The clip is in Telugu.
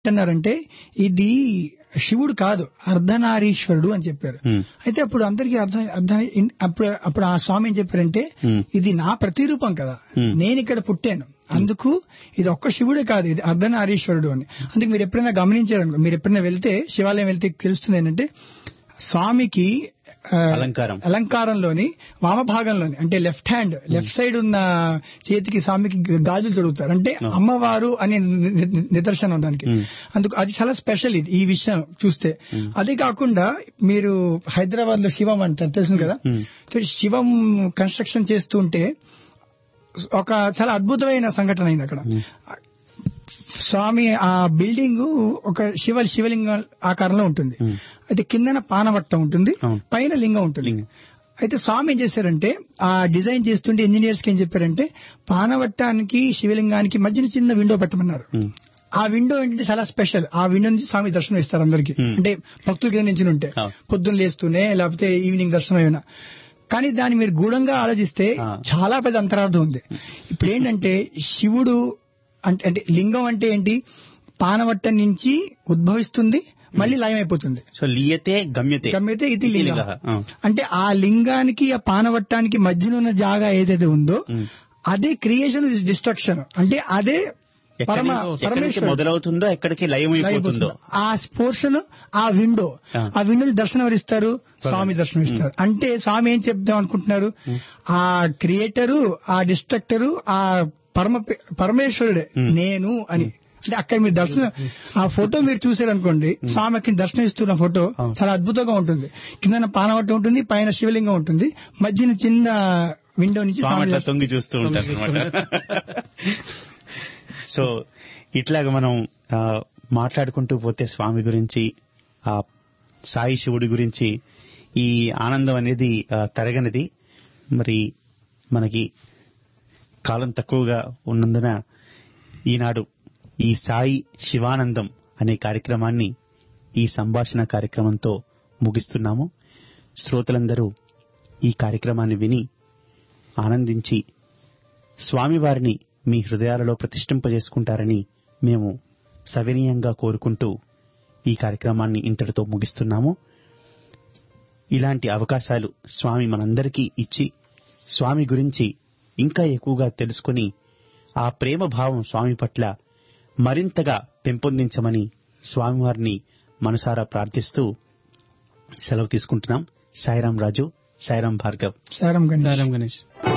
ఎట్టన్నారంటే ఇది శివుడు కాదు అర్ధనారీశ్వరుడు అని చెప్పారు Hmm. అయితే అప్పుడు అందరికీ అర్థం అర్థం ఇన్- అప్పుడు అప్పుడు ఆ స్వామి ఏం చెప్పారంటే Hmm. ఇది నా ప్రతిరూపం కదా Hmm. నేను ఇక్కడ పుట్టాను అందుకు ఇది ఒక్క శివుడే కాదు ఇది అర్ధనారీశ్వరుడు అని అందుకు మీరు ఎప్పుడైనా గమనించారనుకో మీరు ఎప్పుడైనా వెళ్తే శివాలయం వెళ్తే తెలుస్తుంది ఏంటంటే స్వామికి ఆ, అలంకారం. అలంకారంలోని వామభాగంలోని అంటే లెఫ్ట్ హ్యాండ్ లెఫ్ట్ సైడ్ ఉన్న చేతికి స్వామికి గాజులు తొడుగుతారు అంటే అమ్మవారు అనే ని- ని- నిదర్శనం దానికి Hmm. అందుకు అది చాలా స్పెషల్ ఇది ఈ విషయం చూస్తే అదే కాకుండా మీరు హైదరాబాద్ లో శివం అంటారు తెలుసు కదా Hmm. సో శివం కన్స్ట్రక్షన్ చేస్తుంటే ఒక చాలా అద్భుతమైన సంఘటన అయింది అక్కడ స్వామి ఆ బిల్డింగ్ ఒక శివ శివలింగం ఆకారంలో ఉంటుంది Hmm. అయితే కిందన పానవట్టం ఉంటుంది అవును. పైన లింగం ఉంటుంది లింగం. అయితే స్వామి ఏం చేశారంటే ఆ డిజైన్ చేస్తుంటే ఇంజనీర్స్ కి ఏం చెప్పారంటే పానవట్టానికి శివలింగానికి మధ్యన చిన్న విండో పెట్టమన్నారు Hmm. ఆ విండో ఏంటంటే చాలా స్పెషల్ ఆ విండో నుంచి స్వామి దర్శనం ఇస్తారు అందరికి Hmm. అంటే భక్తుల కింద నుంచి ఉంటే అవును. పొద్దున్న లేస్తూనే లేకపోతే ఈవినింగ్ దర్శనం అయినా కానీ దాన్ని మీరు గూఢంగా ఆలోచిస్తే ఆ. చాలా పెద్ద అంతరార్థం ఉంది ఇప్పుడు ఏంటంటే శివుడు అంటే అంటే లింగం అంటే ఏంటి పానవట్టం నుంచి ఉద్భవిస్తుంది మళ్ళీ లయం అయిపోతుంది సో లీయతే గమ్యతే గమ్యతే ఇది లింగ లింగః. ఆ. అంటే ఆ లింగానికి ఆ పానవట్టానికి మధ్యన ఉన్న జాగా ఏదైతే ఉందో ఉమ్. అదే క్రియేషన్ ఇస్ డిస్ట్రక్షన్ అంటే అదే ఎక్కడి పరమ నుంచి- ఎక్కడి నుంచి పరమేశ్వరుడు మొదలవుతుందో ఎక్కడికి లయమైపోతుందో ఆ పోర్షన్ ఆ విండో ఆ. ఆ విండో దర్శనం ఎవరు ఇస్తారు స్వామి దర్శనం ఇస్తారు అంటే స్వామి ఏం చెప్దాం అనుకుంటున్నారు ఆ క్రియేటరు ఆ డిస్ట్రక్టరు ఆ పరమ పరమేశ్వరుడే Hmm. నేను అని అంటే అక్కడ మీరు దర్శనం ఆ ఫోటో మీరు చూసారనుకోండి స్వామి అక్కడ దర్శనం ఇస్తున్న ఫోటో అవును. చాలా అద్భుతంగా ఉంటుంది కింద పానవట్టం ఉంటుంది పైన శివలింగం ఉంటుంది మధ్యన చిన్న విండో నుంచి స్వామి స్వామి అట్లా దర్శనం. తొంగి చూస్తూ ఉంటారు అనమాట సో ఇట్లాగ మనం ఆ, మాట్లాడుకుంటూ పోతే స్వామి గురించి ఆ సాయి శివుడి గురించి ఈ ఆనందం అనేది ఆ, తరగనిది మరి మనకి కాలం తక్కువగా ఉన్నందున ఈనాడు ఈ సాయి శివానందం అనే కార్యక్రమాన్ని ఈ సంభాషణ కార్యక్రమంతో ముగిస్తున్నాము శ్రోతలందరూ ఈ కార్యక్రమాన్ని విని ఆనందించి స్వామివారిని మీ హృదయాలలో ప్రతిష్ఠింపజేసుకుంటారని మేము సవినీయంగా కోరుకుంటూ ఈ కార్యక్రమాన్ని ఇంతటితో ముగిస్తున్నాము ఇలాంటి అవకాశాలు స్వామి మనందరికీ ఇచ్చి స్వామి గురించి ఇంకా ఎక్కువగా తెలుసుకుని ఆ ప్రేమ భావం స్వామి పట్ల మరింతగా పెంపొందించమని స్వామివారిని మనసారా ప్రార్థిస్తూ సెలవు తీసుకుంటున్నాం సాయిరాం రాజు సాయిరాం భార్గవ్ సారం గణేష్. సారం గణేష్